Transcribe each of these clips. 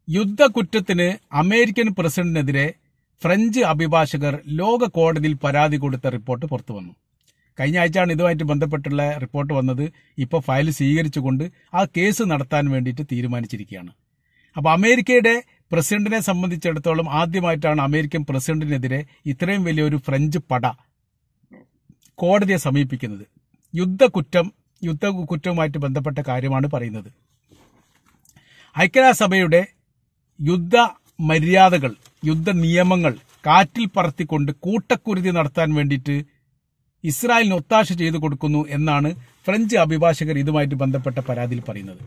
യുദ്ധക്കുറ്റത്തിന് American പ്രസിഡന്റിനെതിരെ French അഭിഭാഷകർ ലോക കോടതിയിൽ പരാതി കൊടുത്ത റിപ്പോർട്ട് പുറത്തു വന്നു കഴിഞ്ഞ ആഴ്ചയാണ് ഇതുമായിട്ട് ബന്ധപ്പെട്ടുള്ള റിപ്പോർട്ട് വന്നത് ഇപ്പോൾ ഫയൽ സ്വീകരിച്ചുകൊണ്ട് ആ കേസ് നടത്താൻ വേണ്ടിയിട്ട് തീരുമാനിച്ചിരിക്കുകയാണ് അപ്പോൾ അമേരിക്കയുടെ പ്രസിഡന്റിനെ സംബന്ധിച്ചിടത്തോളം ആദ്യമായിട്ടാണ് അമേരിക്കൻ പ്രസിഡന്റിനെതിരെ ഇത്രയും വലിയൊരു ഫ്രഞ്ച് പട കോടതിയെ സമീപിക്കുന്നത് യുദ്ധക്കുറ്റം യുദ്ധക്കുറ്റവുമായിട്ട് ബന്ധപ്പെട്ട കാര്യമാണ് പറയുന്നത് ഐക്യരാഷ്ട്രസഭയുടെ യുദ്ധ മര്യാദകൾ യുദ്ധ നിയമങ്ങൾ കാറ്റിൽ പറത്തിക്കൊണ്ട് കൂട്ടക്കുരുതി നടത്താൻ വേണ്ടിയിട്ട് ഇസ്രായേലിന് ഒത്താശ ചെയ്തു കൊടുക്കുന്നു എന്നാണ് ഫ്രഞ്ച് അഭിഭാഷകർ ഇതുമായിട്ട് ബന്ധപ്പെട്ട പരാതിയിൽ പറയുന്നത്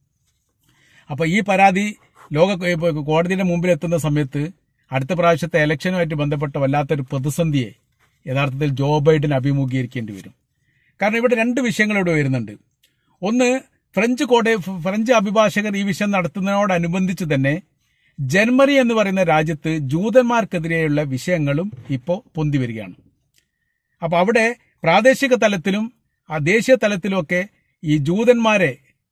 അപ്പൊ ഈ പരാതി ലോക കോടതിയുടെ മുമ്പിൽ എത്തുന്ന സമയത്ത് അടുത്ത പ്രാവശ്യത്തെ ഇലക്ഷനുമായിട്ട് ബന്ധപ്പെട്ട വല്ലാത്തൊരു പ്രതിസന്ധിയെ യഥാർത്ഥത്തിൽ ജോ ബൈഡൻ അഭിമുഖീകരിക്കേണ്ടി വരും കാരണം ഇവിടെ രണ്ട് വിഷയങ്ങൾ ഇവിടെ വരുന്നുണ്ട് ഒന്ന് ഫ്രഞ്ച് കോടതി ഫ്രഞ്ച് അഭിഭാഷകർ ഈ വിഷയം നടത്തുന്നതിനോടനുബന്ധിച്ച് തന്നെ ജർമ്മനി എന്ന് പറയുന്ന രാജ്യത്ത് ജൂതന്മാർക്കെതിരെയുള്ള വിഷയങ്ങളും ഇപ്പോൾ പൊന്തി വരികയാണ് അപ്പൊ അവിടെ പ്രാദേശിക തലത്തിലും ആ ദേശീയ തലത്തിലുമൊക്കെ ഈ ജൂതന്മാരെ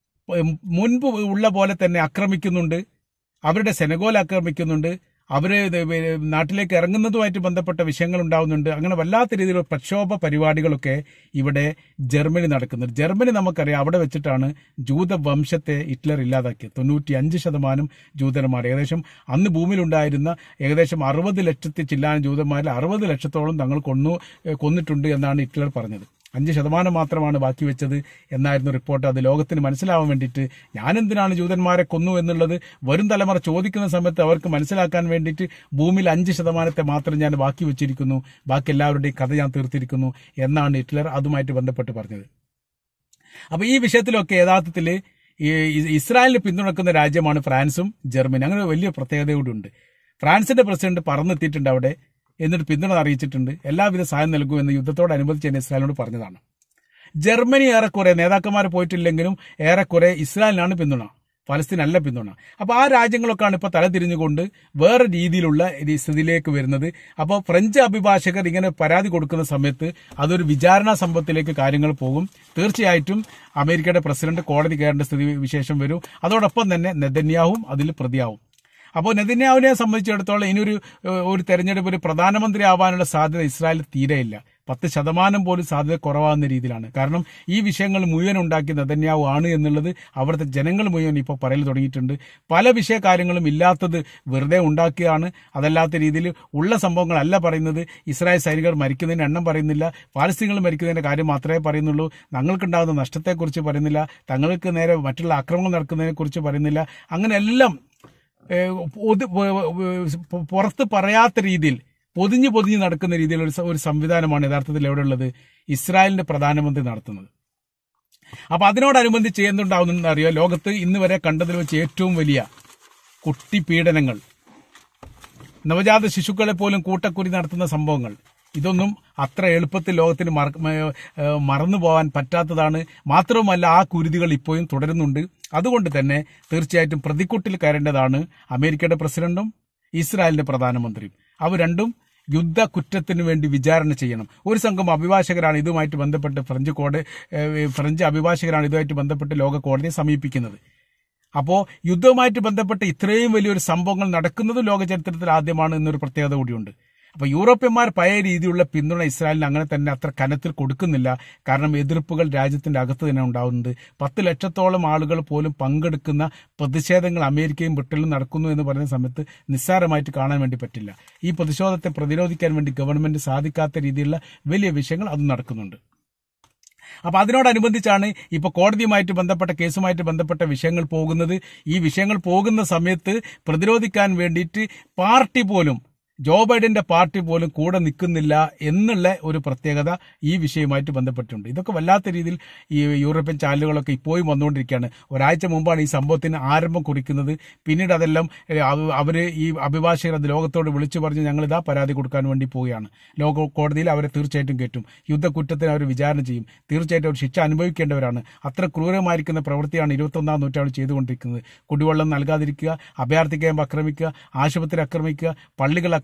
മുൻപ് ഉള്ള പോലെ തന്നെ ആക്രമിക്കുന്നുണ്ട് അവരുടെ സെനഗോൽ ആക്രമിക്കുന്നുണ്ട് അവര് നാട്ടിലേക്ക് ഇറങ്ങുന്നതുമായിട്ട് ബന്ധപ്പെട്ട വിഷയങ്ങൾ ഉണ്ടാവുന്നുണ്ട് അങ്ങനെ വല്ലാത്ത രീതിയിലുള്ള പ്രക്ഷോഭ പരിപാടികളൊക്കെ ഇവിടെ ജർമ്മനി നടക്കുന്നുണ്ട് ജർമ്മനി നമുക്കറിയാം അവിടെ വെച്ചിട്ടാണ് ജൂതവംശത്തെ ഹിറ്റ്ലർ ഇല്ലാതാക്കിയത് തൊണ്ണൂറ്റി അഞ്ച് ശതമാനം ജൂതന്മാർ ഏകദേശം അന്ന് ഭൂമിയിലുണ്ടായിരുന്ന ഏകദേശം അറുപത് ലക്ഷത്തി ചില്ലാനും ജൂതന്മാരിൽ അറുപത് ലക്ഷത്തോളം തങ്ങൾ കൊന്നു കൊന്നിട്ടുണ്ട് എന്നാണ് ഹിറ്റ്ലർ പറഞ്ഞത് അഞ്ച് ശതമാനം മാത്രമാണ് ബാക്കി വെച്ചത് എന്നായിരുന്നു റിപ്പോർട്ട് അത് ലോകത്തിന് മനസ്സിലാവാൻ വേണ്ടിയിട്ട് ഞാനെന്തിനാണ് ജൂതന്മാരെ കൊന്നു എന്നുള്ളത് വരും തലമുറ ചോദിക്കുന്ന സമയത്ത് അവർക്ക് മനസ്സിലാക്കാൻ വേണ്ടിയിട്ട് ഭൂമിയിൽ അഞ്ച് ശതമാനത്തെ മാത്രം ഞാൻ ബാക്കി വെച്ചിരിക്കുന്നു ബാക്കി എല്ലാവരുടെയും കഥ ഞാൻ തീർത്തിരിക്കുന്നു എന്നാണ് ഹിറ്റ്ലർ അതുമായിട്ട് ബന്ധപ്പെട്ട് പറഞ്ഞത് അപ്പൊ ഈ വിഷയത്തിലൊക്കെ യഥാർത്ഥത്തിൽ ഇസ്രായേലിനെ പിന്തുണക്കുന്ന രാജ്യമാണ് ഫ്രാൻസും ജർമ്മനി അങ്ങനെ വലിയ പ്രത്യേകത കൂടി ഉണ്ട് ഫ്രാൻസിന്റെ പ്രസിഡന്റ് പറന്നെത്തിയിട്ടുണ്ട് അവിടെ എന്നിട്ട് പിന്തുണ അറിയിച്ചിട്ടുണ്ട് എല്ലാവിധ സഹായം നൽകുമെന്ന് യുദ്ധത്തോടനുബന്ധിച്ച് തന്നെ ഇസ്രായേലിനോട് പറഞ്ഞതാണ് ജർമ്മനി ഏറെക്കുറെ നേതാക്കന്മാർ പോയിട്ടില്ലെങ്കിലും ഏറെക്കുറെ ഇസ്രായേലിനാണ് പിന്തുണ ഫലസ്തീനല്ല പിന്തുണ അപ്പൊ ആ രാജ്യങ്ങളൊക്കെയാണ് ഇപ്പൊ തലതിരിഞ്ഞുകൊണ്ട് വേറെ രീതിയിലുള്ള സ്ഥിതിയിലേക്ക് വരുന്നത് അപ്പോൾ ഫ്രഞ്ച് അഭിഭാഷകർ ഇങ്ങനെ പരാതി കൊടുക്കുന്ന സമയത്ത് അതൊരു വിചാരണ സംഭവത്തിലേക്ക് കാര്യങ്ങൾ പോകും തീർച്ചയായിട്ടും അമേരിക്കയുടെ പ്രസിഡന്റ് കോടതി കയറേണ്ട സ്ഥിതി വിശേഷം വരും അതോടൊപ്പം തന്നെ നെതന്യാവും അതിൽ പ്രതിയാവും അപ്പോൾ നെതന്യാവിനെ സംബന്ധിച്ചിടത്തോളം ഇനിയൊരു ഒരു തെരഞ്ഞെടുപ്പ് ഒരു പ്രധാനമന്ത്രി ആവാനുള്ള സാധ്യത ഇസ്രായേൽ തീരെയില്ല പത്ത് ശതമാനം പോലും സാധ്യത കുറവാകുന്ന രീതിയിലാണ് കാരണം ഈ വിഷയങ്ങൾ മുഴുവൻ ഉണ്ടാക്കിയ നെതന്യാവ് ആണ് എന്നുള്ളത് അവിടുത്തെ ജനങ്ങൾ മുഴുവൻ ഇപ്പോൾ പറയൽ തുടങ്ങിയിട്ടുണ്ട് പല വിഷയ കാര്യങ്ങളും ഇല്ലാത്തത് വെറുതെ ഉണ്ടാക്കിയതാണ് അതല്ലാത്ത രീതിയിൽ ഉള്ള സംഭവങ്ങളല്ല പറയുന്നത് ഇസ്രായേൽ സൈനികർ മരിക്കുന്നതിന് എണ്ണം പറയുന്നില്ല പാലസ്തീനുകൾ മരിക്കുന്നതിന്റെ കാര്യം മാത്രമേ പറയുന്നുള്ളൂ ഞങ്ങൾക്കുണ്ടാകുന്ന നഷ്ടത്തെക്കുറിച്ച് പറയുന്നില്ല തങ്ങൾക്ക് നേരെ മറ്റുള്ള ആക്രമണം നടക്കുന്നതിനെ കുറിച്ച് പറയുന്നില്ല അങ്ങനെ എല്ലാം പുറത്ത് പറയാത്ത രീതിയിൽ പൊതിഞ്ഞു പൊതിഞ്ഞ് നടക്കുന്ന രീതിയിലുള്ള ഒരു സംവിധാനമാണ് യഥാർത്ഥത്തിൽ എവിടെ ഉള്ളത് ഇസ്രായേലിന്റെ പ്രധാനമന്ത്രി നടത്തുന്നത് അപ്പൊ അതിനോടനുബന്ധിച്ച് എന്തുണ്ടാവുന്ന അറിയോ ലോകത്ത് ഇന്ന് വരെ കണ്ടതിൽ വെച്ച് ഏറ്റവും വലിയ കുട്ടി പീഡനങ്ങൾ നവജാത ശിശുക്കളെ പോലും കൂട്ടക്കുരി നടത്തുന്ന സംഭവങ്ങൾ ഇതൊന്നും അത്ര എളുപ്പത്തിൽ ലോകത്തിന് മറന്നു പോകാൻ പറ്റാത്തതാണ് മാത്രവുമല്ല ആ കുരുതികൾ ഇപ്പോഴും തുടരുന്നുണ്ട് അതുകൊണ്ട് തന്നെ തീർച്ചയായിട്ടും പ്രതിക്കൂട്ടിൽ കയറേണ്ടതാണ് അമേരിക്കയുടെ പ്രസിഡന്റും ഇസ്രായേലിന്റെ പ്രധാനമന്ത്രിയും അവർ രണ്ടും യുദ്ധ കുറ്റത്തിന് വേണ്ടി വിചാരണ ചെയ്യണം ഒരു സംഘം അഭിഭാഷകരാണ് ഇതുമായിട്ട് ബന്ധപ്പെട്ട് ഫ്രഞ്ച് കോടതി ഫ്രഞ്ച് അഭിഭാഷകരാണ് ഇതുമായിട്ട് ബന്ധപ്പെട്ട് ലോക കോടതിയെ സമീപിക്കുന്നത് അപ്പോൾ യുദ്ധവുമായിട്ട് ബന്ധപ്പെട്ട് ഇത്രയും വലിയൊരു സംഭവങ്ങൾ നടക്കുന്നത് ലോക ചരിത്രത്തിൽ ആദ്യമാണ് എന്നൊരു പ്രത്യേകത കൂടിയുണ്ട് അപ്പൊ യൂറോപ്യന്മാർ പഴയ രീതിയിലുള്ള പിന്തുണ ഇസ്രായേലിന് അങ്ങനെ തന്നെ അത്ര കനത്തിൽ കൊടുക്കുന്നില്ല കാരണം എതിർപ്പുകൾ രാജ്യത്തിന്റെ അകത്ത് തന്നെ ഉണ്ടാകുന്നുണ്ട് പത്ത് ലക്ഷത്തോളം ആളുകൾ പോലും പങ്കെടുക്കുന്ന പ്രതിഷേധങ്ങൾ അമേരിക്കയും ബ്രിട്ടനിലും നടക്കുന്നു എന്ന് പറയുന്ന സമയത്ത് നിസ്സാരമായിട്ട് കാണാൻ വേണ്ടി പറ്റില്ല ഈ പ്രതിഷേധത്തെ പ്രതിരോധിക്കാൻ വേണ്ടി ഗവൺമെന്റ് സാധിക്കാത്ത രീതിയിലുള്ള വലിയ വിഷയങ്ങൾ അത് നടക്കുന്നുണ്ട് അപ്പൊ അതിനോടനുബന്ധിച്ചാണ് ഇപ്പൊ കോടതിയുമായിട്ട് ബന്ധപ്പെട്ട കേസുമായിട്ട് ബന്ധപ്പെട്ട വിഷയങ്ങൾ പോകുന്നത് ഈ വിഷയങ്ങൾ പോകുന്ന സമയത്ത് പ്രതിരോധിക്കാൻ വേണ്ടിയിട്ട് പാർട്ടി പോലും ജോ ബൈഡന്റെ പാർട്ടി പോലും കൂടെ നിൽക്കുന്നില്ല എന്നുള്ള ഒരു പ്രത്യേകത ഈ വിഷയവുമായിട്ട് ബന്ധപ്പെട്ടിട്ടുണ്ട് ഇതൊക്കെ വല്ലാത്ത രീതിയിൽ ഈ യൂറോപ്യൻ ചാനലുകളൊക്കെ ഇപ്പോഴും വന്നുകൊണ്ടിരിക്കുകയാണ് ഒരാഴ്ച മുമ്പാണ് ഈ സംഭവത്തിന് ആരംഭം കുറിക്കുന്നത് പിന്നീട് അതെല്ലാം അവര് ഈ അഭിഭാഷകർ അത് ലോകത്തോട് വിളിച്ചു പറഞ്ഞ് ഞങ്ങൾ ഇതാ പരാതി കൊടുക്കാൻ വേണ്ടി പോവുകയാണ് ലോക കോടതിയിൽ അവരെ തീർച്ചയായിട്ടും കയറ്റും യുദ്ധക്കുറ്റത്തിന് അവർ വിചാരണ ചെയ്യും തീർച്ചയായിട്ടും അവർ ശിക്ഷ അനുഭവിക്കേണ്ടവരാണ് അത്ര ക്രൂരമായിരിക്കുന്ന പ്രവൃത്തിയാണ് ഇരുപത്തൊന്നാം നൂറ്റാണ്ട് ചെയ്തുകൊണ്ടിരിക്കുന്നത് കുടിവെള്ളം നൽകാതിരിക്കുക അഭയാർത്ഥി ക്യാമ്പ് ആക്രമിക്കുക ആശുപത്രി ആക്രമിക്കുക പള്ളികൾ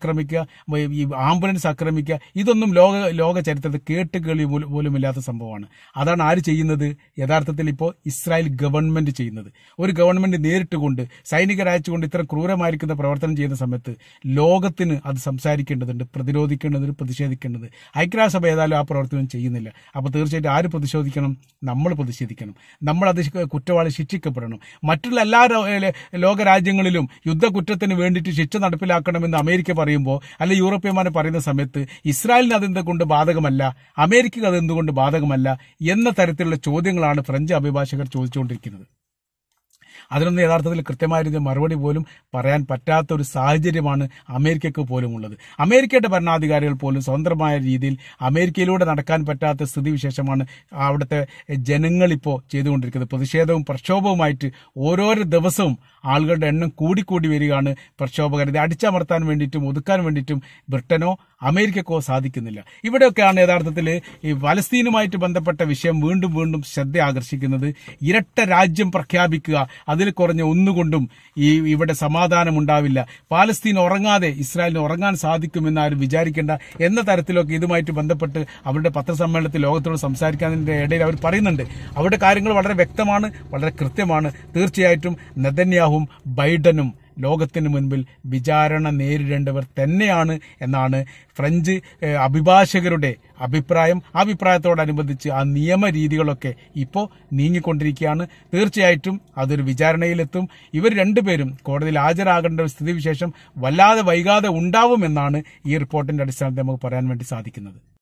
ആക്രമിക്കുക ഈ ആംബുലൻസ് ആക്രമിക്കുക ഇതൊന്നും ലോക ലോക ചരിത്രത്തിൽ കേട്ട് കേളി പോലും- പോലും ഇല്ലാത്ത സംഭവമാണ് അതാണ് ആര് ചെയ്യുന്നത് യഥാർത്ഥത്തിൽ ഇപ്പോൾ ഇസ്രായേൽ ഗവൺമെന്റ് ചെയ്യുന്നത് ഒരു ഗവൺമെന്റ് നേരിട്ട് കൊണ്ട് സൈനികരയച്ചുകൊണ്ട് ഇത്ര ക്രൂരമായിരിക്കുന്ന പ്രവർത്തനം ചെയ്യുന്ന സമയത്ത് ലോകത്തിന് അത് സംസാരിക്കേണ്ടതുണ്ട് പ്രതിരോധിക്കേണ്ടതുണ്ട് പ്രതിഷേധിക്കേണ്ടത് ഐക്യരാഷ്ട്രസഭ ഏതായാലും ആ പ്രവർത്തനം ചെയ്യുന്നില്ല അപ്പോൾ തീർച്ചയായിട്ടും ആര് പ്രതിഷേധിക്കണം നമ്മൾ പ്രതിഷേധിക്കണം നമ്മൾ അത് കുറ്റവാളി ശിക്ഷിക്കപ്പെടണം മറ്റുള്ള എല്ലാ രോ- ഏ, ലോകരാജ്യങ്ങളിലും യുദ്ധകുറ്റത്തിന് വേണ്ടിയിട്ട് ശിക്ഷ നടപ്പിലാക്കണമെന്ന് അമേരിക്ക പറയുമ്പോൾ അല്ലെ യൂറോപ്യന്മാർ പറയുന്ന സമയത്ത് ഇസ്രായേലിന് അതെന്തുകൊണ്ട് ബാധകമല്ല അമേരിക്കക്ക് അതെന്തുകൊണ്ട് ബാധകമല്ല എന്ന തരത്തിലുള്ള ചോദ്യങ്ങളാണ് ഫ്രഞ്ച് അഭിഭാഷകർ ചോദിച്ചുകൊണ്ടിരിക്കുന്നത് അതിനൊന്നും യഥാർത്ഥത്തിൽ കൃത്യമായ രീതിയിൽ മറുപടി പോലും പറയാൻ പറ്റാത്ത ഒരു സാഹചര്യമാണ് അമേരിക്കക്ക് പോലും ഉള്ളത് അമേരിക്കയുടെ ഭരണാധികാരികൾ പോലും സ്വതന്ത്രമായ രീതിയിൽ അമേരിക്കയിലൂടെ നടക്കാൻ പറ്റാത്ത സ്ഥിതിവിശേഷമാണ് അവിടുത്തെ ജനങ്ങൾ ഇപ്പോൾ ചെയ്തുകൊണ്ടിരിക്കുന്നത് പ്രതിഷേധവും പ്രക്ഷോഭവുമായിട്ട് ഓരോരോ ദിവസവും ആളുകളുടെ എണ്ണം കൂടിക്കൂടി വരികയാണ് പ്രക്ഷോഭകർ ഇത് അടിച്ചമർത്താൻ വേണ്ടിയിട്ടും ഒതുക്കാൻ വേണ്ടിയിട്ടും ബ്രിട്ടനോ അമേരിക്കക്കോ സാധിക്കുന്നില്ല ഇവിടെയൊക്കെയാണ് യഥാർത്ഥത്തിൽ ഈ ഫലസ്തീനുമായിട്ട് ബന്ധപ്പെട്ട വിഷയം വീണ്ടും വീണ്ടും ശ്രദ്ധ ആകർഷിക്കുന്നത് ഇരട്ട രാജ്യം പ്രഖ്യാപിക്കുക അതിൽ കുറഞ്ഞ ഒന്നുകൊണ്ടും ഈ ഇവിടെ സമാധാനം ഉണ്ടാവില്ല പാലസ്തീൻ ഉറങ്ങാതെ ഇസ്രായേലിന് ഉറങ്ങാൻ സാധിക്കുമെന്ന് ആരും വിചാരിക്കേണ്ട എന്ന തരത്തിലൊക്കെ ഇതുമായിട്ട് ബന്ധപ്പെട്ട് അവരുടെ പത്രസമ്മേളനത്തിൽ ലോകത്തോട് സംസാരിക്കുന്നതിന്റെ ഇടയിൽ അവർ പറയുന്നുണ്ട് അവരുടെ കാര്യങ്ങൾ വളരെ വ്യക്തമാണ് വളരെ കൃത്യമാണ് തീർച്ചയായിട്ടും നെതന്യാഹും ബൈഡനും ലോകത്തിന് മുൻപിൽ വിചാരണ നേരിടേണ്ടവർ തന്നെയാണ് എന്നാണ് ഫ്രഞ്ച് ഏഹ്, അഭിഭാഷകരുടെ അഭിപ്രായം ആ അഭിപ്രായത്തോടനുബന്ധിച്ച് ആ നിയമരീതികളൊക്കെ ഇപ്പോൾ നീങ്ങിക്കൊണ്ടിരിക്കുകയാണ് തീർച്ചയായിട്ടും അതൊരു വിചാരണയിലെത്തും ഇവർ രണ്ടുപേരും കോടതിയിൽ ഹാജരാകേണ്ട ഒരു സ്ഥിതിവിശേഷം വല്ലാതെ വൈകാതെ ഉണ്ടാവുമെന്നാണ് ഈ റിപ്പോർട്ടിന്റെ അടിസ്ഥാനത്തിൽ നമുക്ക് പറയാൻ വേണ്ടി സാധിക്കുന്നത്